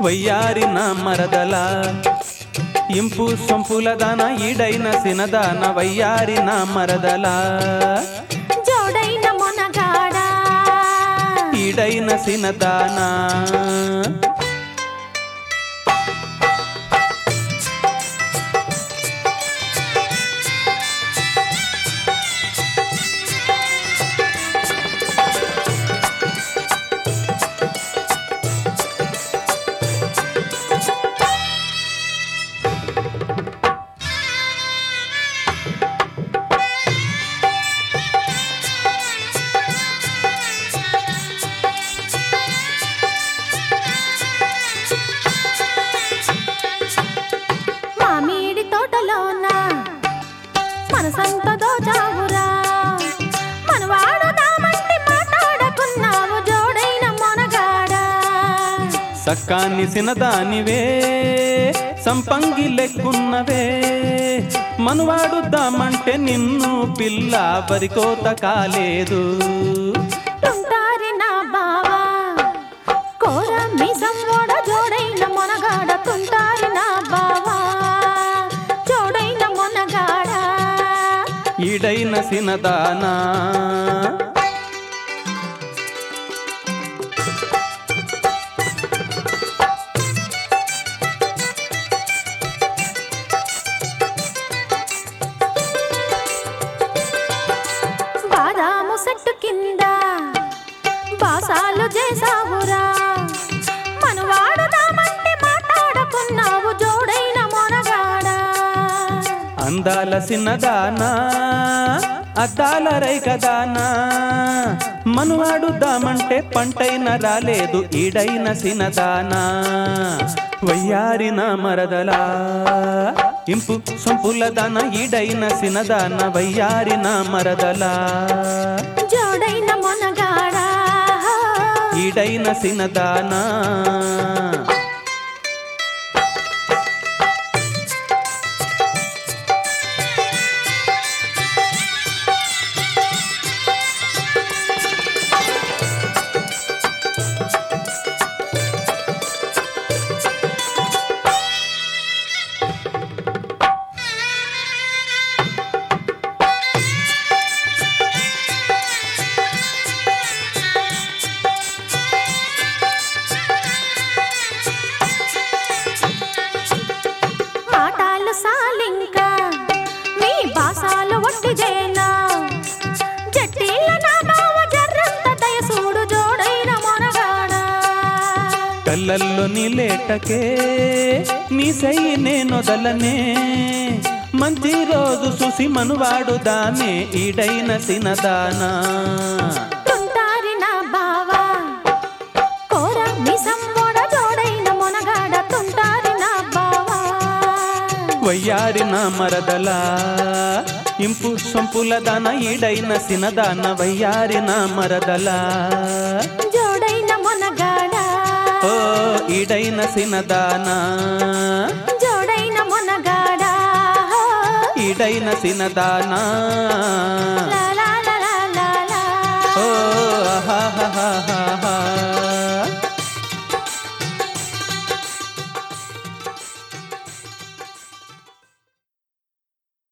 వయ్యారిన మరదల ఇంపు సొంపుల దాన ఈడైన సినదాన వయ్యారిన మరదల జోడైన మొనగాడా ఈడైన సినదానా మామిడి తోటలోన మనసంత దోచావురా మనవాడుదామంటే మాట్లాడకున్నావు జోడైన మొనగాడా సక్కాని సినదానివే సంపంగి లెక్కున్నవే మనువాడుద్దామంటే నిన్ను పిల్ల వరికోత కాలేదు తుంటారి నా బావా కోర మీసం ఓడ జోడైన మొనగాడ తుంటారి నా బావా జోడైన మొనగాడా ఈడైన సినదానా బాదాము సెట్టు కింద బాసాలు చేసావురా మనవాడుదామంటే మాట్లాడకున్నావు జోడైన మొనగాడా అందాల సిన్నదానా అద్దాల రైకదానా మనువాడుద్దామంటే పంటైన రాలేదు ఈడైన సినదానా వయ్యారిన మరదలా ఇంపు సొంపుల దాన ఈడైన సినదాన వయ్యారిన మరదలా జోడైన మొనగాడా ఈడైన సినదానా మాటాలు సాలింక మీ బాసాలు ఒట్టిదేనా జట్టీల నా బావ జర్రంత దయసూడు జోడైన మొనగాడా కళ్ళల్లో నీలేటకే నీ సై నేనొదలనే మంచి రోజు చూసి మనువాడుదామే ఈడైన సినదానా తుంటారి నా బావా కోర మిసం ఓడ జోడైన మొనగాడ తుంటారి నా బావా వయ్యారిన మరదల ఇంపు సొంపుల దాన ఈడైన సినదాన వయ్యారిన మరదల జోడైన మొనగాడా ఓ ఈడైన సినదానా జోడైన మొనగాడా ఈడైన సినదానా లా